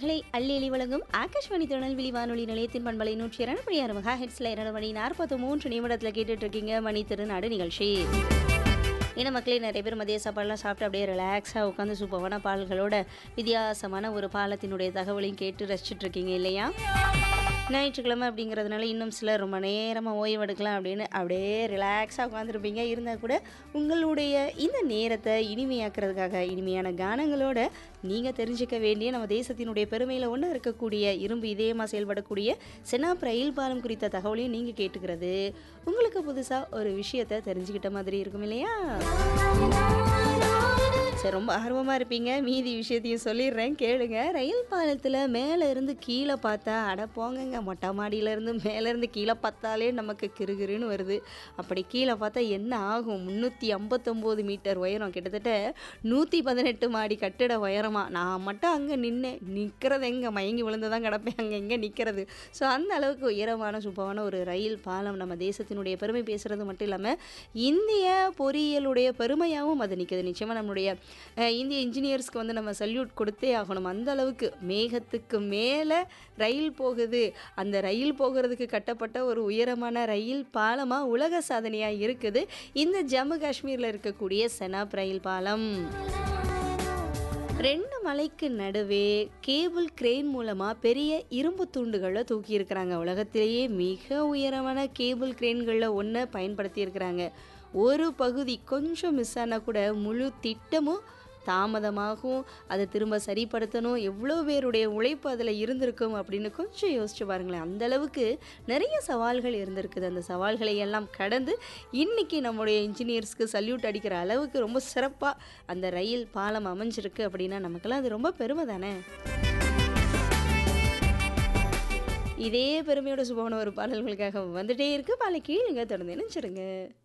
பாடல்களை அள்ளி அள்ளி வழங்கும் ஆகாஷ்வாணி திருநெல்வேலி வானொலி நிலையத்தின் பண்பலை நூற்றி இரண்டு புள்ளி ஆறு மெகா ஹெட்ஸ்ல இரண்டு மணி நாற்பத்தி மூன்று நிமிடத்தில் கேட்டுட்டு இருக்கீங்க மணி திருநாடு நிகழ்ச்சி ஏன்னா மக்களே நிறைய பேர் மதிய சாப்பாடுலாம் சாப்பிட்டு அப்படியே ரிலாக்ஸாக உட்காந்து சூப்பரான பாடல்களோட வித்தியாசமான ஒரு பாலத்தினுடைய தகவலையும் கேட்டு ரசிச்சுட்டு இருக்கீங்க இல்லையா ஞாயிற்றுக்கிழமை அப்படிங்கிறதுனால இன்னும் சிலர் ரொம்ப நேரமாக ஓய்வு எடுக்கலாம் அப்படின்னு அப்படியே ரிலாக்ஸாக உட்காந்துருப்பீங்க இருந்தால் கூட உங்களுடைய இந்த நேரத்தை இனிமையாக்குறதுக்காக இனிமையான கானங்களோட நீங்கள் தெரிஞ்சுக்க வேண்டிய நம்ம தேசத்தினுடைய பெருமையில் ஒன்று இருக்கக்கூடிய இரும்பு இதயமாக செயல்படக்கூடிய செனாப் ரயில் பாலம் குறித்த தகவலையும் நீங்கள் கேட்டுக்கிறது உங்களுக்கு புதுசாக ஒரு விஷயத்தை தெரிஞ்சுக்கிட்ட மாதிரி இருக்கும் இல்லையா சரி ரொம்ப ஆர்வமாக இருப்பீங்க மீதி விஷயத்தையும் சொல்லிடுறேன் கேளுங்க ரயில் பாலத்தில் மேலே இருந்து கீழே பார்த்தா அட போங்கங்க மொட்டை மாடியிலேருந்து மேலேருந்து கீழே பார்த்தாலே நமக்கு கிறுகிறுன்னு வருது அப்படி கீழே பார்த்தா என்ன ஆகும் முந்நூற்றி ஐம்பத்தொம்போது மீட்டர் உயரம் கிட்டத்தட்ட நூற்றி பதினெட்டு மாடி கட்டிட உயரமா நான் மட்டும் அங்கே நின்னேன் நிற்கிறது எங்கே மயங்கி விழுந்து தான் கிடப்பேன் அங்கே எங்கே நிற்கிறது ஸோ அந்த அளவுக்கு உயரமான சூப்பரான ஒரு ரயில் பாலம் நம்ம தேசத்தினுடைய பெருமை பேசுகிறது மட்டும் இல்லாமல் இந்திய பொறியியலுடைய பெருமையாகவும் அது நிற்குது நிச்சயமாக நம்மளுடைய அஹ், இந்திய இன்ஜினியர்ஸ்க்கு வந்து நம்ம சல்யூட் கொடுத்தே ஆகணும் அந்த அளவுக்கு மேகத்துக்கு மேலே ரயில் போகுது அந்த ரயில் போகிறதுக்கு கட்டப்பட்ட ஒரு உயரமான ரயில் பாலமாக உலக சாதனையாக இருக்குது இந்த ஜம்மு காஷ்மீரில் இருக்கக்கூடிய செனாப் ரயில் பாலம் ரெண்டு மலைக்கு நடுவே கேபிள் கிரெயின் மூலமாக பெரிய இரும்பு துண்டுகளை தூக்கி இருக்கிறாங்க உலகத்திலேயே மிக உயரமான கேபிள் கிரெயின்களில் ஒன்றை பயன்படுத்தியிருக்கிறாங்க ஒரு பகுதி கொஞ்சம் மிஸ் ஆனால் கூட முழு திட்டமும் தாமதமாகும் அதை திரும்ப சரிப்படுத்தணும் எவ்வளோ பேருடைய உழைப்பு அதில் இருந்திருக்கும் அப்படின்னு கொஞ்சம் யோசிச்சு பாருங்களேன் அந்த அளவுக்கு நிறைய சவால்கள் இருந்திருக்குது அந்த சவால்களை எல்லாம் கடந்து இன்னைக்கு நம்முடைய இன்ஜினியர்ஸ்க்கு சல்யூட் அடிக்கிற அளவுக்கு ரொம்ப சிறப்பாக அந்த ரயில் பாலம் அமைஞ்சிருக்கு அப்படின்னா நமக்கெல்லாம் அது ரொம்ப பெருமை தானே இதே பெருமையோட சுபமான ஒரு பாடல்களுக்காக வந்துட்டே இருக்கு பாலை கீழுங்க தொடர்ந்து நினைச்சிருங்க